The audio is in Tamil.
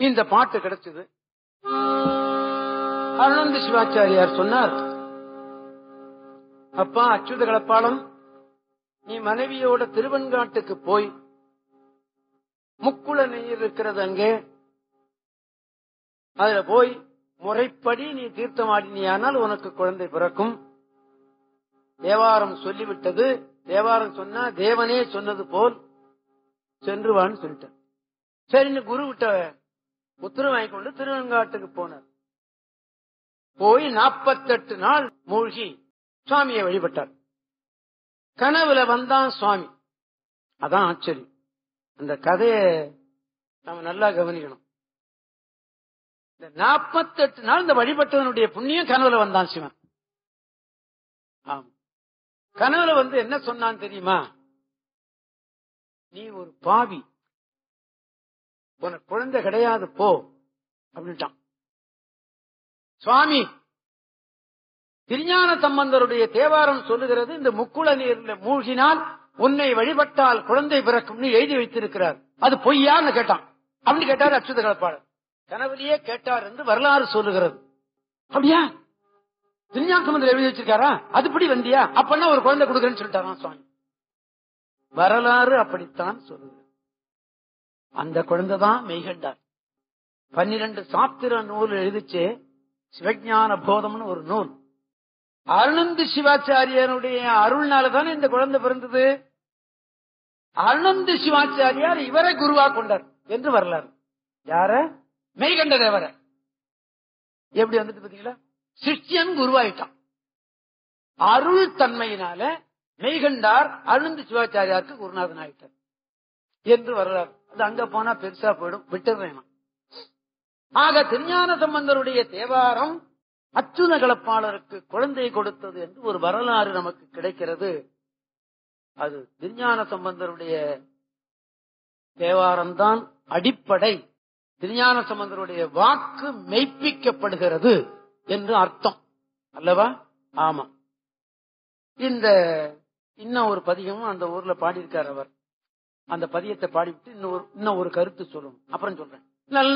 இந்த பாட்டு கிடைச்சது அருணந்த சிவாச்சாரியார் சொன்னார் அப்பா அச்சுத கலப்பாளம் நீ மனைவியோட திருவெண்காட்டுக்கு போய் முக்குள நீர் இருக்கிறது அங்கே அதுல போய் முறைப்படி நீ தீர்த்தமாடினியானால் உனக்கு குழந்தை பிறக்கும் தேவாரம் சொல்லிவிட்டது தேவாரம் சொன்னா தேவனே சொன்னது போல் சென்று வான்னு சொல்லிட்டார் சரின்னு குரு விட்ட உத்தரவு வாங்கி கொண்டு திருவெண்காட்டுக்கு போனார் போய் நாற்பத்தெட்டு நாள் மூழ்கி சுவாமியை வழிபட்டார் கனவுல வந்தான் சுவாமி அதான் ஆச்சரியம் அந்த கதைய நம்ம நல்லா கவனிக்கணும் இந்த நாற்பத்தெட்டு நாள் இந்த வழிபட்டதனுடைய புண்ணியம் கனவுல வந்தான் சிவன் ஆமா கனவுல வந்து என்ன சொன்னான் தெரியுமா நீ ஒரு பாவி உனக்கு குழந்தை கிடையாது போ அப்படின்ட்டான் சுவாமி திருஞான சம்பந்தருடைய தேவாரம் சொல்லுகிறது இந்த முக்குள நீர்ல மூழ்கினால் உன்னை வழிபட்டால் குழந்தை பிறக்கும்னு எழுதி வைத்திருக்கிறார் அது பொய்யான்னு கேட்டான் அப்படின்னு கேட்டார் அச்சுத கலப்பாளர் கனவுலயே கேட்டார் என்று வரலாறு சொல்லுகிறது அப்படியா திருஞான சம்பந்தர் எழுதி வச்சிருக்காரா அதுபடி வந்தியா அப்பன்னா ஒரு குழந்தை கொடுக்குறேன்னு சொல்லிட்டாராம் சுவாமி வரலாறு அப்படித்தான் சொல்லுகிறது அந்த குழந்தை தான் மெய்கண்டார் பன்னிரண்டு சாத்திர நூல் எழுதிச்சு சிவஞான போதம்னு ஒரு நூல் அருணந்தி சிவாச்சாரியனுடைய அருள்னால தானே இந்த குழந்தை பிறந்தது அருணந்தி சிவாச்சாரியார் இவரை குருவா கொண்டார் என்று வரலாறு யார மெய்கண்ட தேவர எப்படி வந்துட்டு பாத்தீங்களா சிஷ்யன் குருவாயிட்டான் அருள் தன்மையினால மெய்கண்டார் அருணந்தி சிவாச்சாரியாருக்கு குருநாதன் ஆயிட்டார் என்று வரலாறு அது அங்க போனா பெருசா போயிடும் விட்டுறேன் நான். ஆக திருஞான சம்பந்தருடைய தேவாரம் அச்சுத கலப்பாளருக்கு குழந்தை கொடுத்தது என்று ஒரு வரலாறு நமக்கு கிடைக்கிறது அது திருஞான சம்பந்தருடைய தேவாரம் தான் அடிப்படை திருஞான சம்பந்தருடைய வாக்கு மெய்ப்பிக்கப்படுகிறது என்று அர்த்தம் அல்லவா ஆமா இந்த இன்னும் ஒரு பதிகமும் அந்த ஊர்ல பாடியிருக்கார் அவர் அந்த பதியத்தை பாடிவிட்டு இன்னும் ஒரு இன்னும் ஒரு கருத்து சொல்லணும் அப்புறம் சொல்றேன் நல்ல